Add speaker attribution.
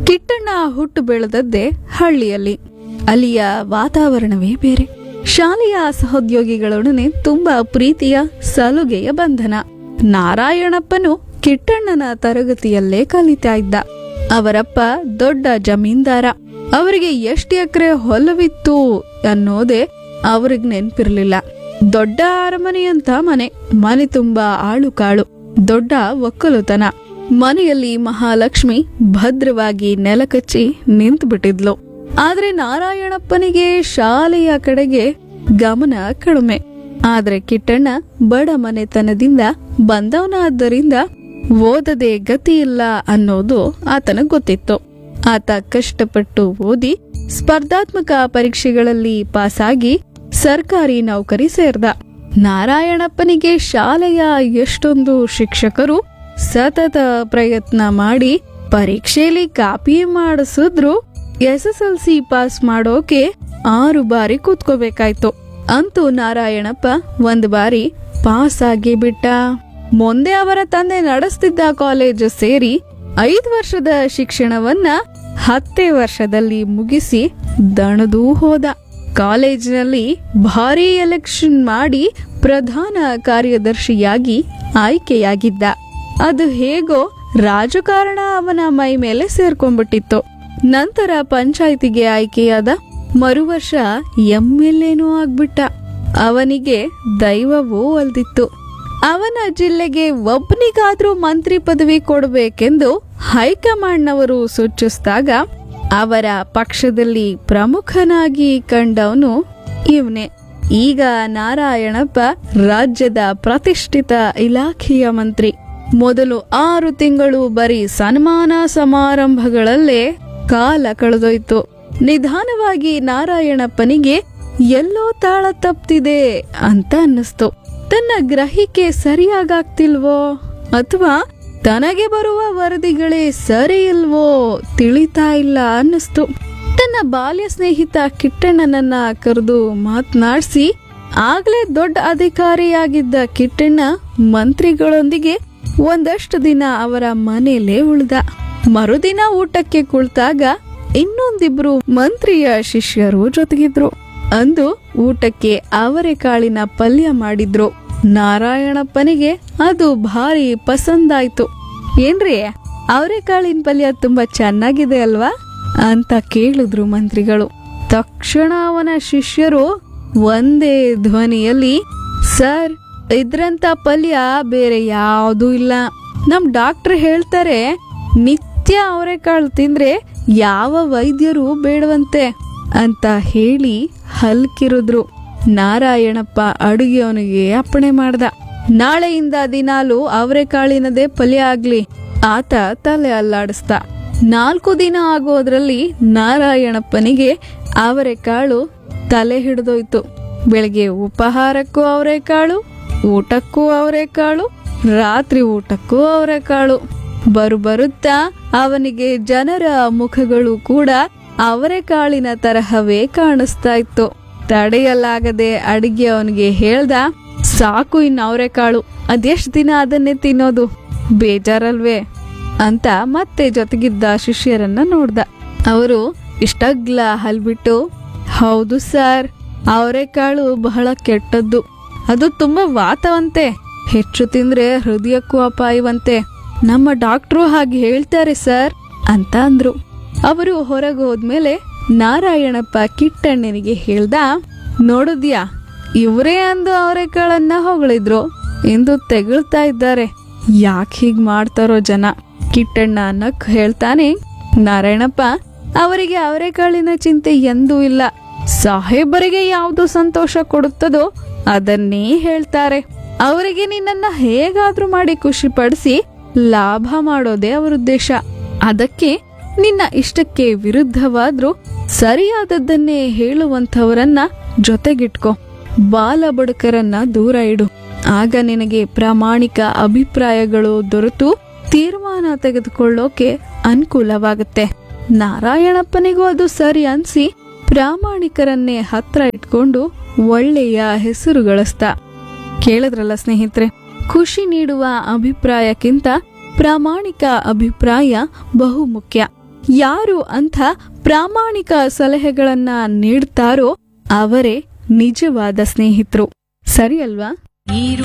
Speaker 1: ಕಿಟ್ಟಣ್ಣ ಹುಟ್ಟು ಬೆಳೆದದ್ದೇ ಹಳ್ಳಿಯಲ್ಲಿ ಅಲ್ಲಿಯ ವಾತಾವರಣವೇ ಬೇರೆ ಶಾಲೆಯ ಸಹೋದ್ಯೋಗಿಗಳೊಡನೆ ತುಂಬಾ ಪ್ರೀತಿಯ ಸಲುಗೆಯ ಬಂಧನ ನಾರಾಯಣಪ್ಪನು ಕಿಟ್ಟಣ್ಣನ ತರಗತಿಯಲ್ಲೇ ಕಲಿತಾ ಇದ್ದ ಅವರಪ್ಪ ದೊಡ್ಡ ಜಮೀನ್ದಾರ ಅವರಿಗೆ ಎಷ್ಟು ಎಕರೆ ಹೊಲವಿತ್ತು ಅನ್ನೋದೇ ಅವ್ರಿಗೆ ನೆನ್ಪಿರ್ಲಿಲ್ಲ ದೊಡ್ಡ ಅರಮನೆಯಂತ ಮನೆ ಮನೆ ತುಂಬಾ ಆಳು ಕಾಳು ದೊಡ್ಡ ಒಕ್ಕಲುತನ ಮನೆಯಲ್ಲಿ ಮಹಾಲಕ್ಷ್ಮಿ ಭದ್ರವಾಗಿ ನೆಲಕಚ್ಚಿ ನಿಂತು ಬಿಟ್ಟಿದ್ಲು ಆದ್ರೆ ನಾರಾಯಣಪ್ಪನಿಗೆ ಶಾಲೆಯ ಕಡೆಗೆ ಗಮನ ಕಡಿಮೆ ಆದ್ರೆ ಕಿಟ್ಟಣ್ಣ ಬಡ ಮನೆತನದಿಂದ ಬಂದವನಾದ್ದರಿಂದ ಓದದೆ ಗತಿ ಇಲ್ಲ ಅನ್ನೋದು ಆತನ ಗೊತ್ತಿತ್ತು ಆತ ಕಷ್ಟಪಟ್ಟು ಓದಿ ಸ್ಪರ್ಧಾತ್ಮಕ ಪರೀಕ್ಷೆಗಳಲ್ಲಿ ಪಾಸಾಗಿ ಸರ್ಕಾರಿ ನೌಕರಿ ಸೇರ್ದ ನಾರಾಯಣಪ್ಪನಿಗೆ ಶಾಲೆಯ ಎಷ್ಟೊಂದು ಶಿಕ್ಷಕರು ಸತತ ಪ್ರಯತ್ನ ಮಾಡಿ ಪರೀಕ್ಷೆಯಲ್ಲಿ ಕಾಪಿ ಮಾಡಿಸಿದ್ರು S S L C pass ಮಾಡೋಕೆ ಆರು ಬಾರಿ ಕೂತ್ಕೋಬೇಕಾಯ್ತು ಅಂತೂ ನಾರಾಯಣಪ್ಪ ಒಂದು ಬಾರಿ ಪಾಸ್ ಆಗಿ ಬಿಟ್ಟ ಮುಂದೆ ಅವರ ತಂದೆ ನಡೆಸ್ತಿದ್ದ ಕಾಲೇಜು ಸೇರಿ ಐದು ವರ್ಷದ ಶಿಕ್ಷಣವನ್ನ ಹತ್ತೇ ವರ್ಷದಲ್ಲಿ ಮುಗಿಸಿ ದಣದೂ ಹೋದ ಕಾಲೇಜಿನಲ್ಲಿ ಭಾರಿ ಎಲೆಕ್ಷನ್ ಮಾಡಿ ಪ್ರಧಾನ ಕಾರ್ಯದರ್ಶಿಯಾಗಿ ಆಯ್ಕೆಯಾಗಿದ್ದ ಅದು ಹೇಗೋ ರಾಜಕಾರಣ ಅವನ ಮೈ ಮೇಲೆ ಸೇರ್ಕೊಂಡ್ಬಿಟ್ಟಿತ್ತು ನಂತರ ಪಂಚಾಯಿತಿಗೆ ಆಯ್ಕೆಯಾದ ಮರುವರ್ಷ ಎಂ ಎಲ್ ಎನೂ ಆಗ್ಬಿಟ್ಟ ಅವನಿಗೆ ದೈವವೂ ಒಲ್ದಿತ್ತು ಅವನ ಜಿಲ್ಲೆಗೆ ಒಬ್ಬನಿಗಾದ್ರೂ ಮಂತ್ರಿ ಪದವಿ ಕೊಡಬೇಕೆಂದು ಹೈಕಮಾಂಡ್ನವರು ಸೂಚಿಸಿದಾಗ ಅವರ ಪಕ್ಷದಲ್ಲಿ ಪ್ರಮುಖನಾಗಿ ಕಂಡವನು ಇವನೇ ಈಗ ನಾರಾಯಣಪ್ಪ ರಾಜ್ಯದ ಪ್ರತಿಷ್ಠಿತ ಇಲಾಖೆಯ ಮಂತ್ರಿ ಮೊದಲು ಆರು ತಿಂಗಳು ಬರೀ ಸನ್ಮಾನ ಸಮಾರಂಭಗಳಲ್ಲೇ ಕಾಲ ಕಳೆದೋಯ್ತು ನಿಧಾನವಾಗಿ ನಾರಾಯಣಪ್ಪನಿಗೆ ಎಲ್ಲೋ ತಾಳ ತಪ್ತಿದೆ ಅಂತ ಅನ್ನಿಸ್ತು ತನ್ನ ಗ್ರಹಿಕೆ ಸರಿಯಾಗಾಗ್ತಿಲ್ವೋ ಅಥವಾ ತನಗೆ ಬರುವ ವರದಿಗಳೇ ಸರಿ ಇಲ್ವೋ ತಿಳಿತಾ ಇಲ್ಲ ಅನ್ನಿಸ್ತು ತನ್ನ ಬಾಲ್ಯ ಸ್ನೇಹಿತ ಕಿಟ್ಟಣ್ಣನನ್ನ ಕರೆದು ಮಾತನಾಡಿಸಿ ಆಗ್ಲೇ ದೊಡ್ಡ ಅಧಿಕಾರಿಯಾಗಿದ್ದ ಕಿಟ್ಟಣ್ಣ ಮಂತ್ರಿಗಳೊಂದಿಗೆ ಒಂದಷ್ಟು ದಿನ ಅವರ ಮನೆಯಲ್ಲೇ ಉಳ್ದ ಮರುದಿನ ಊಟಕ್ಕೆ ಕುಳಿತಾಗ ಇನ್ನೊಂದಿಬ್ರು ಮಂತ್ರಿಯ ಶಿಷ್ಯರು ಜೊತೆಗಿದ್ರು ಅಂದು ಊಟಕ್ಕೆ ಅವರೆಕಾಳಿನ ಪಲ್ಯ ಮಾಡಿದ್ರು ನಾರಾಯಣಪ್ಪನಿಗೆ ಅದು ಭಾರಿ ಪಸಂದಾಯ್ತು ಏನ್ರಿ ಅವರೆಕಾಳಿನ ಪಲ್ಯ ತುಂಬಾ ಚೆನ್ನಾಗಿದೆ ಅಲ್ವಾ ಅಂತ ಕೇಳಿದ್ರು ಮಂತ್ರಿಗಳು ತಕ್ಷಣ ಅವನ ಶಿಷ್ಯರು ಒಂದೇ ಧ್ವನಿಯಲ್ಲಿ ಸರ್ ಇದ್ರಂತ ಪಲ್ಯ ಬೇರೆ ಯಾವುದೂ ಇಲ್ಲ ನಮ್ ಡಾಕ್ಟರ್ ಹೇಳ್ತಾರೆ ನಿತ್ಯ ಅವರೆಕಾಳು ತಿಂದ್ರೆ ಯಾವ ವೈದ್ಯರು ಬೇಡವಂತೆ ಅಂತ ಹೇಳಿ ಹಲ್ಕಿರಿದ್ರು ನಾರಾಯಣಪ್ಪ ಅಡುಗೆಯವನಿಗೆ ಅಪ್ಪಣೆ ಮಾಡ್ದ ನಾಳೆಯಿಂದ ದಿನಾಲು ಅವರೆಕಾಳಿನದೇ ಪಲ್ಯ ಆಗ್ಲಿ ಆತ ತಲೆ ಅಲ್ಲಾಡಿಸ್ದ ನಾಲ್ಕು ದಿನ ಆಗೋದ್ರಲ್ಲಿ ನಾರಾಯಣಪ್ಪನಿಗೆ ಅವರೆಕಾಳು ತಲೆ ಹಿಡಿದೋಯ್ತು ಬೆಳಗ್ಗೆ ಉಪಹಾರಕ್ಕೂ ಅವರೆಕಾಳು ಊಟಕ್ಕೂ ಅವರೆಕಾಳು ರಾತ್ರಿ ಊಟಕ್ಕೂ ಅವರೆಕಾಳು ಬರು ಬರುತ್ತಾ ಅವನಿಗೆ ಜನರ ಮುಖಗಳು ಕೂಡ ಅವರೆಕಾಳಿನ ತರಹವೇ ಕಾಣಿಸ್ತಾ ಇತ್ತು ತಡೆಯಲಾಗದೆ ಅಡಿಗೆ ಅವನಿಗೆ ಹೇಳ್ದ ಸಾಕು ಇನ್ನು ಅವರೆಕಾಳು ಅದೆಷ್ಟ್ ದಿನ ಅದನ್ನೇ ತಿನ್ನೋದು ಬೇಜಾರಲ್ವೇ ಅಂತ ಮತ್ತೆ ಜೊತೆಗಿದ್ದ ಶಿಷ್ಯರನ್ನ ನೋಡ್ದ ಅವರು ಇಷ್ಟಗ್ಲ ಹಲ್ಬಿಟ್ಟು ಹೌದು ಸರ್ ಅವರೆಕಾಳು ಬಹಳ ಕೆಟ್ಟದ್ದು ಅದು ತುಂಬಾ ವಾತವಂತೆ ಹೆಚ್ಚು ತಿಂದ್ರೆ ಹೃದಯಕ್ಕೂ ಅಪಾಯವಂತೆ ನಮ್ಮ ಡಾಕ್ಟ್ರು ಹಾಗೆ ಹೇಳ್ತಾರೆ ಸರ್ ಅಂತ ಅಂದ್ರು ಅವರು ಹೊರಗೆ ಹೋದ್ಮೇಲೆ ನಾರಾಯಣಪ್ಪ ಕಿಟ್ಟಣ್ಣನಿಗೆ ಹೇಳ್ದ ನೋಡಿದ್ಯಾ ಇವರೇ ಅಂದು ಅವರೆಕಾಳನ್ನ ಹೊಗಳಿದ್ರು ಎಂದು ತೆಗಳ್ತಾ ಇದ್ದಾರೆ ಯಾಕೆ ಹೀಗ್ ಮಾಡ್ತಾರೋ ಜನ ಕಿಟ್ಟಣ್ಣ ಅನ್ನಕ್ ಹೇಳ್ತಾನೆ ನಾರಾಯಣಪ್ಪ ಅವರಿಗೆ ಅವರೆಕಾಳಿನ ಚಿಂತೆ ಎಂದೂ ಇಲ್ಲ ಸಾಹೇಬರಿಗೆ ಯಾವುದು ಸಂತೋಷ ಕೊಡುತ್ತದೋ ಅದನ್ನೇ ಹೇಳ್ತಾರೆ ಅವರಿಗೆ ನಿನ್ನನ್ನ ಹೇಗಾದ್ರೂ ಮಾಡಿ ಖುಷಿಪಡಿಸಿ ಲಾಭ ಮಾಡೋದೇ ಅವರ ಉದ್ದೇಶ ಅದಕ್ಕೆ ನಿನ್ನ ಇಷ್ಟಕ್ಕೆ ವಿರುದ್ಧವಾದ್ರೂ ಸರಿಯಾದದ್ದನ್ನೇ ಹೇಳುವಂಥವರನ್ನ ಜೊತೆಗಿಟ್ಕೋ ಬಾಲ ಬಡುಕರನ್ನ ದೂರ ಇಡು ಆಗ ನಿನಗೆ ಪ್ರಾಮಾಣಿಕ ಅಭಿಪ್ರಾಯಗಳು ದೊರೆತು ತೀರ್ಮಾನ ತೆಗೆದುಕೊಳ್ಳೋಕೆ ಅನುಕೂಲವಾಗುತ್ತೆ ನಾರಾಯಣಪ್ಪನಿಗೂ ಅದು ಸರಿ ಅನ್ಸಿ ಪ್ರಾಮಾಣಿಕರನ್ನೇ ಹತ್ರ ಇಟ್ಕೊಂಡು ಒಳ್ಳೆಯ ಹೆಸರು ಗಳಿಸ್ತ ಕೇಳಿದ್ರಲ್ಲ ಸ್ನೇಹಿತರೆ ಖುಷಿ ನೀಡುವ ಅಭಿಪ್ರಾಯಕ್ಕಿಂತ ಪ್ರಾಮಾಣಿಕ ಅಭಿಪ್ರಾಯ ಬಹು ಮುಖ್ಯ ಯಾರು ಅಂಥ ಪ್ರಾಮಾಣಿಕ ಸಲಹೆಗಳನ್ನ ನೀಡ್ತಾರೋ ಅವರೇ ನಿಜವಾದ ಸ್ನೇಹಿತರು ಸರಿ ಅಲ್ವಾ
Speaker 2: ಈ